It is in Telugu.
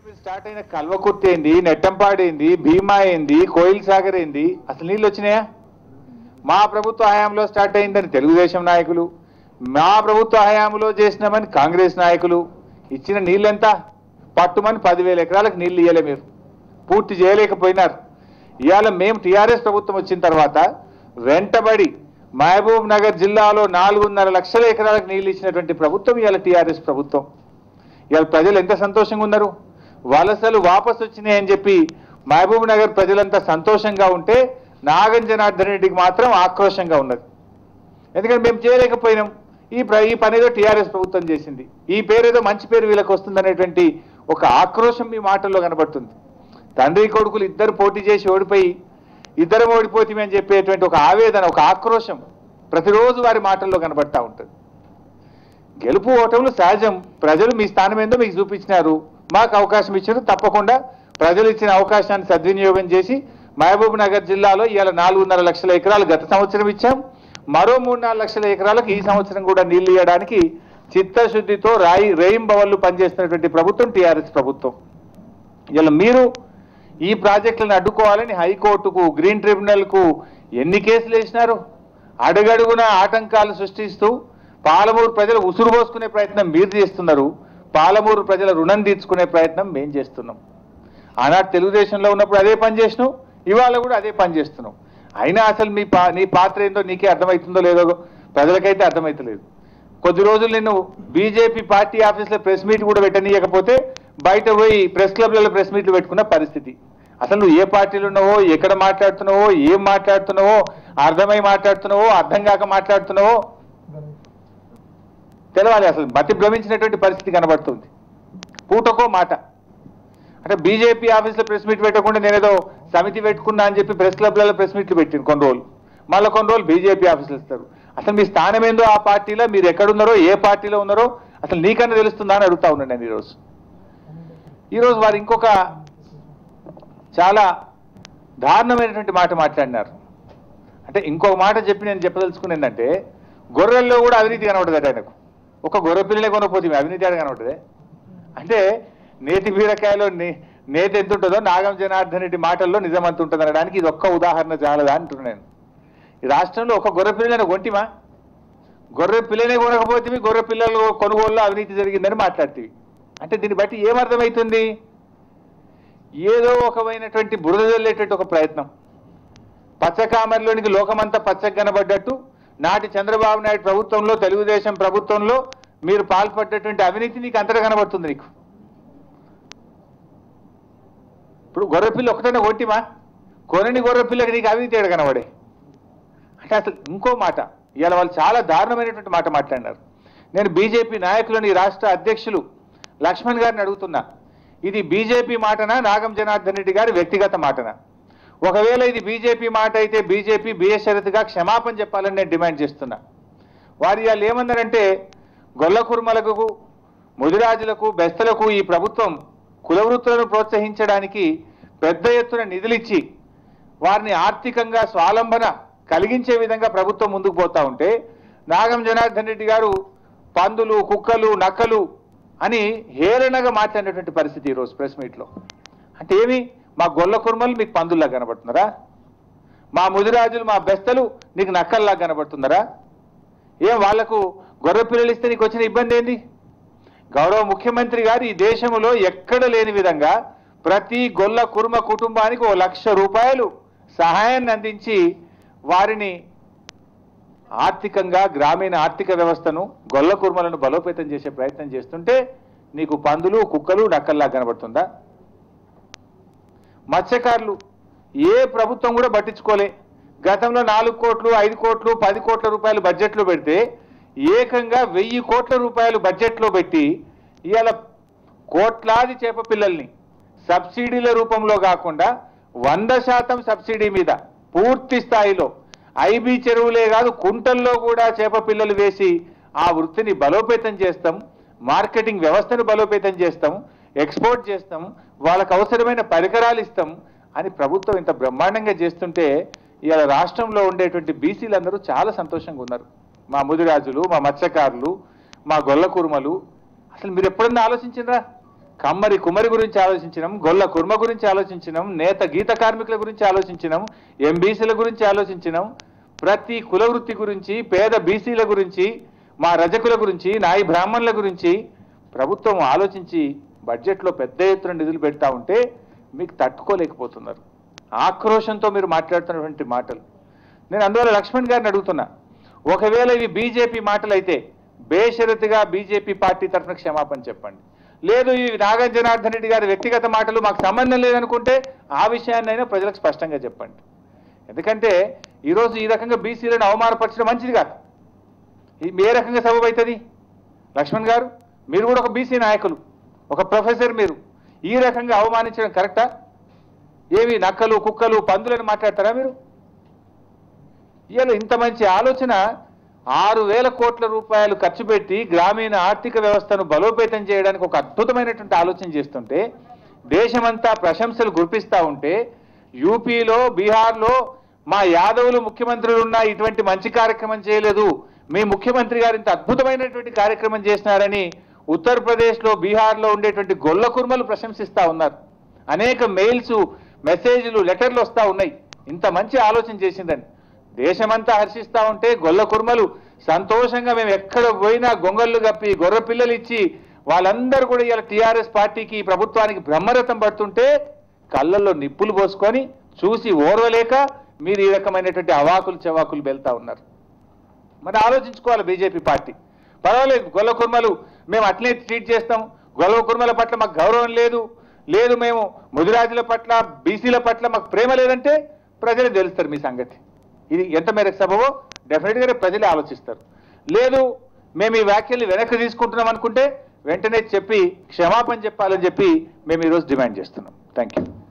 స్టార్ట్ అయిన కల్వకుర్తి ఏంది నెట్టంపాడు ఏంది భీమా ఏంది కోయిల్ సాగర్ ఏంది అసలు నీళ్ళు వచ్చినాయా మా ప్రభుత్వ హయాంలో స్టార్ట్ అయిందని తెలుగుదేశం నాయకులు మా ప్రభుత్వ హయాంలో చేసినామని కాంగ్రెస్ నాయకులు ఇచ్చిన నీళ్ళెంత పట్టుమని పదివేల ఎకరాలకు నీళ్ళు ఇయ్యలే మీరు పూర్తి చేయలేకపోయినారు ఇవాళ మేము టీఆర్ఎస్ ప్రభుత్వం వచ్చిన తర్వాత వెంటబడి మహబూబ్ నగర్ జిల్లాలో నాలుగున్నర లక్షల ఎకరాలకు నీళ్ళు ఇచ్చినటువంటి ప్రభుత్వం ఇవాళ టీఆర్ఎస్ ప్రభుత్వం ఇవాళ ప్రజలు ఎంత సంతోషంగా ఉన్నారు వలసలు వాపసు వచ్చినాయని చెప్పి మహబూబ్ నగర్ ప్రజలంతా సంతోషంగా ఉంటే నాగం జనార్దన్ రెడ్డికి మాత్రం ఆక్రోషంగా ఉన్నది ఎందుకంటే మేము చేయలేకపోయినాం ఈ ప్ర ఈ పనేదో టీఆర్ఎస్ ప్రభుత్వం చేసింది ఈ పేరేదో మంచి పేరు వీళ్ళకి వస్తుందనేటువంటి ఒక ఆక్రోశం మీ మాటల్లో కనబడుతుంది తండ్రి కొడుకులు ఇద్దరు పోటీ చేసి ఓడిపోయి ఇద్దరం ఓడిపోతామే అని చెప్పేటువంటి ఒక ఆవేదన ఒక ఆక్రోశం ప్రతిరోజు వారి మాటల్లో కనబడతా ఉంటుంది గెలుపు ఓటములు సహజం ప్రజలు మీ స్థానం ఏందో మీకు చూపించినారు మాకు అవకాశం ఇచ్చారు తప్పకుండా ప్రజలు ఇచ్చిన అవకాశాన్ని సద్వినియోగం చేసి మహబూబ్ నగర్ జిల్లాలో ఇవాళ నాలుగున్నర లక్షల ఎకరాలు గత సంవత్సరం ఇచ్చాం మరో మూడు నాలుగు లక్షల ఎకరాలకు ఈ సంవత్సరం కూడా నీళ్లు ఇవ్వడానికి చిత్తశుద్ధితో రాయి రేయింబవళ్ళు పనిచేస్తున్నటువంటి ప్రభుత్వం టీఆర్ఎస్ ప్రభుత్వం ఇలా మీరు ఈ ప్రాజెక్టులను అడ్డుకోవాలని హైకోర్టుకు గ్రీన్ ట్రిబ్యునల్కు ఎన్ని కేసులు వేసినారు అడుగడుగున ఆటంకాలు సృష్టిస్తూ పాలమూరు ప్రజలు ఉసురు పోసుకునే ప్రయత్నం మీరు చేస్తున్నారు పాలమూరు ప్రజల రుణం తీర్చుకునే ప్రయత్నం మేం చేస్తున్నాం ఆనాడు తెలుగుదేశంలో ఉన్నప్పుడు అదే పని చేసినావు ఇవాళ కూడా అదే పని చేస్తున్నావు అయినా అసలు మీ పా నీ పాత్ర ఏందో నీకే అర్థమవుతుందో లేదో ప్రజలకైతే అర్థమవుతలేదు కొద్ది రోజులు నిన్ను బీజేపీ పార్టీ ఆఫీస్లో ప్రెస్ మీట్ కూడా పెట్టనీయకపోతే బయట పోయి ప్రెస్ క్లబ్లలో ప్రెస్ మీట్లు పెట్టుకున్న పరిస్థితి అసలు నువ్వు ఏ పార్టీలో ఉన్నావో ఎక్కడ మాట్లాడుతున్నావో ఏం మాట్లాడుతున్నావో అర్థమై మాట్లాడుతున్నావో అర్థం కాక మాట్లాడుతున్నావో తెలవాలి అసలు మతి భ్రమించినటువంటి పరిస్థితి కనబడుతుంది పూటకో మాట అంటే బీజేపీ ఆఫీస్లో ప్రెస్ మీట్ పెట్టకుండా నేనేదో సమితి పెట్టుకున్నా అని చెప్పి ప్రెస్ క్లబ్లలో ప్రెస్ మీట్లు పెట్టింది కొన్ని రోజులు మళ్ళీ కొన్ని రోజులు బీజేపీ ఆఫీసులు ఇస్తారు అసలు మీ స్థానం ఏందో ఆ పార్టీలో మీరు ఎక్కడున్నారో ఏ పార్టీలో ఉన్నారో అసలు నీకన్నా తెలుస్తుందా అని అడుగుతా ఉన్నాను నేను ఈరోజు ఈరోజు వారు ఇంకొక చాలా దారుణమైనటువంటి మాట మాట్లాడినారు అంటే ఇంకొక మాట చెప్పి నేను చెప్పదలుచుకుని ఏంటంటే గొర్రెల్లో కూడా అవినీతి కనబడుతుంది ఆయనకు ఒక గొర్రె పిల్లలే కొనకపోతే అవినీతి ఆడ కనబడుతుంది అంటే నేతి బీరకాయలో నే నేతి ఎంత ఉంటుందో నాగం జనార్దన్ రెడ్డి మాటల్లో నిజం అంత ఉంటుంది అనడానికి ఇది ఒక్క ఉదాహరణ చాలదా అంటున్నాను నేను ఈ రాష్ట్రంలో ఒక గొర్రె పిల్లని కొంటిమా గొర్రె పిల్లనే కొనకపోతే గొర్రె పిల్లలు కొనుగోలులో అవినీతి జరిగిందని మాట్లాడుతీవి అంటే దీన్ని బట్టి ఏమర్థమవుతుంది ఏదో ఒకమైనటువంటి బురద జల్లేటువంటి ఒక ప్రయత్నం పచ్చకామరిలోనికి లోకమంతా పచ్చగా కనబడ్డట్టు నాటి చంద్రబాబు నాయుడు ప్రభుత్వంలో తెలుగుదేశం ప్రభుత్వంలో మీరు పాల్పడ్డటువంటి అవినీతి నీకు అంతటా కనబడుతుంది నీకు ఇప్పుడు గొర్రెపిల్ల ఒకటనే కొట్టిమా కొనని గొర్రెపిల్లకి నీకు అవినీతి ఏడ కనబడే అంటే అసలు ఇంకో మాట ఇవాళ వాళ్ళు చాలా దారుణమైనటువంటి మాట మాట్లాడినారు నేను బీజేపీ నాయకులని రాష్ట్ర అధ్యక్షులు లక్ష్మణ్ గారిని అడుగుతున్నా ఇది బీజేపీ మాటనా నాగం జనార్దన్ రెడ్డి గారి వ్యక్తిగత మాటనా ఒకవేళ ఇది బీజేపీ మాట అయితే బీజేపీ బిఎస్షరత్గా క్షమాపణ చెప్పాలని నేను డిమాండ్ చేస్తున్నా వారు ఇవాళ ఏమన్నారంటే గొల్ల కుర్మలకు ముదిరాజులకు బెస్తలకు ఈ ప్రభుత్వం కులవృత్తులను ప్రోత్సహించడానికి పెద్ద ఎత్తున నిధులిచ్చి వారిని ఆర్థికంగా స్వాలంబన కలిగించే విధంగా ప్రభుత్వం ముందుకు పోతా ఉంటే నాగం జనార్దన్ రెడ్డి గారు పందులు కుక్కలు నక్కలు అని హేళనగా మాట్లాడినటువంటి పరిస్థితి ఈరోజు ప్రెస్ మీట్లో అంటే ఏమి మా గొల్ల కుర్మలు మీకు పందుల్లా కనబడుతున్నారా మా ముదిరాజులు మా బెస్తలు నీకు నక్కల్లా కనబడుతున్నారా ఏం వాళ్లకు గొర్రె పిల్లలు ఇస్తే నీకు వచ్చిన ఇబ్బంది ఏంది గౌరవ ముఖ్యమంత్రి గారు ఈ దేశంలో ఎక్కడ లేని విధంగా ప్రతి గొల్ల కుర్మ కుటుంబానికి ఓ లక్ష రూపాయలు సహాయాన్ని అందించి వారిని ఆర్థికంగా గ్రామీణ ఆర్థిక వ్యవస్థను గొల్ల కుర్మలను బలోపేతం చేసే ప్రయత్నం చేస్తుంటే నీకు పందులు కుక్కలు నక్కల్లా కనబడుతుందా మత్స్యకారులు ఏ ప్రభుత్వం కూడా పట్టించుకోలే గతంలో నాలుగు కోట్లు ఐదు కోట్లు పది కోట్ల రూపాయలు బడ్జెట్లో పెడితే ఏకంగా వెయ్యి కోట్ల రూపాయలు బడ్జెట్లో పెట్టి ఇవాళ కోట్లాది చేప పిల్లల్ని సబ్సిడీల రూపంలో కాకుండా వంద శాతం సబ్సిడీ మీద పూర్తి స్థాయిలో ఐబీ చెరువులే కాదు కుంటల్లో కూడా చేప పిల్లలు వేసి ఆ వృత్తిని బలోపేతం చేస్తాం మార్కెటింగ్ వ్యవస్థను బలోపేతం చేస్తాం ఎక్స్పోర్ట్ చేస్తాం వాళ్ళకు అవసరమైన పరికరాలు ఇస్తాం అని ప్రభుత్వం ఇంత బ్రహ్మాండంగా చేస్తుంటే ఇవాళ రాష్ట్రంలో ఉండేటువంటి బీసీలందరూ చాలా సంతోషంగా ఉన్నారు మా ముదిరాజులు మా మత్స్యకారులు మా గొల్ల కురుమలు అసలు మీరు ఎప్పుడన్నా ఆలోచించినరా కమ్మరి కుమ్మరి గురించి ఆలోచించినాం గొల్ల కుర్మ గురించి ఆలోచించినాం నేత గీత కార్మికుల గురించి ఆలోచించినాం ఎంబీసీల గురించి ఆలోచించినాం ప్రతి కుల వృత్తి గురించి పేద బీసీల గురించి మా రజకుల గురించి నాయి బ్రాహ్మణుల గురించి ప్రభుత్వం ఆలోచించి బడ్జెట్లో పెద్ద ఎత్తున నిధులు పెడతా ఉంటే మీకు తట్టుకోలేకపోతున్నారు ఆక్రోషంతో మీరు మాట్లాడుతున్నటువంటి మాటలు నేను అందువల్ల లక్ష్మణ్ గారిని అడుగుతున్నా ఒకవేళ ఇవి బీజేపీ మాటలు అయితే బేషరతుగా బీజేపీ పార్టీ తరఫున క్షమాపణ చెప్పండి లేదు ఈ నాగ జనార్దన్ రెడ్డి గారి వ్యక్తిగత మాటలు మాకు సంబంధం లేదనుకుంటే ఆ విషయాన్నైనా ప్రజలకు స్పష్టంగా చెప్పండి ఎందుకంటే ఈరోజు ఈ రకంగా బీసీలను అవమానపరచడం మంచిది కాదు ఇది ఏ రకంగా సబబు అవుతుంది లక్ష్మణ్ గారు మీరు కూడా ఒక బీసీ నాయకులు ఒక ప్రొఫెసర్ మీరు ఈ రకంగా అవమానించడం కరెక్టా ఏవి నక్కలు కుక్కలు పందులని మాట్లాడతారా మీరు ఇవాళ ఇంత మంచి ఆలోచన ఆరు వేల కోట్ల రూపాయలు ఖర్చు పెట్టి గ్రామీణ ఆర్థిక వ్యవస్థను బలోపేతం చేయడానికి ఒక అద్భుతమైనటువంటి ఆలోచన చేస్తుంటే దేశమంతా ప్రశంసలు గుర్పిస్తా ఉంటే యూపీలో బీహార్లో మా యాదవులు ముఖ్యమంత్రులు ఉన్నా ఇటువంటి మంచి కార్యక్రమం చేయలేదు మీ ముఖ్యమంత్రి గారు ఇంత అద్భుతమైనటువంటి కార్యక్రమం చేసినారని ఉత్తరప్రదేశ్లో బీహార్లో ఉండేటువంటి గొల్ల కుర్మలు ప్రశంసిస్తా ఉన్నారు అనేక మెయిల్స్ మెసేజ్లు లెటర్లు వస్తా ఉన్నాయి ఇంత మంచి ఆలోచన చేసిందని దేశమంతా హర్షిస్తా ఉంటే గొల్ల కుర్మలు సంతోషంగా మేము ఎక్కడ పోయినా గొంగళ్ళు కప్పి గొర్రె పిల్లలు ఇచ్చి వాళ్ళందరూ కూడా ఇలా టీఆర్ఎస్ పార్టీకి ప్రభుత్వానికి బ్రహ్మరథం పడుతుంటే కళ్ళల్లో నిప్పులు పోసుకొని చూసి ఓర్వలేక మీరు ఈ రకమైనటువంటి అవాకులు చెవాకులు వెళ్తా ఉన్నారు మరి ఆలోచించుకోవాలి బీజేపీ పార్టీ పర్వాలేదు గొల్ల కుర్మలు మేము అట్లే ట్రీట్ చేస్తాం గొల్ల కుర్మల పట్ల మాకు గౌరవం లేదు లేదు మేము ముదిరాజుల పట్ల బీసీల పట్ల మాకు ప్రేమ లేదంటే ప్రజలు తెలుస్తారు మీ సంగతి ఇది ఎంత మేరకు సబబో డెఫినెట్గా ప్రజలే ఆలోచిస్తారు లేదు మేము ఈ వ్యాఖ్యల్ని వెనక్కి తీసుకుంటున్నాం అనుకుంటే వెంటనే చెప్పి క్షమాపణ చెప్పాలని చెప్పి మేము ఈరోజు డిమాండ్ చేస్తున్నాం థ్యాంక్ యూ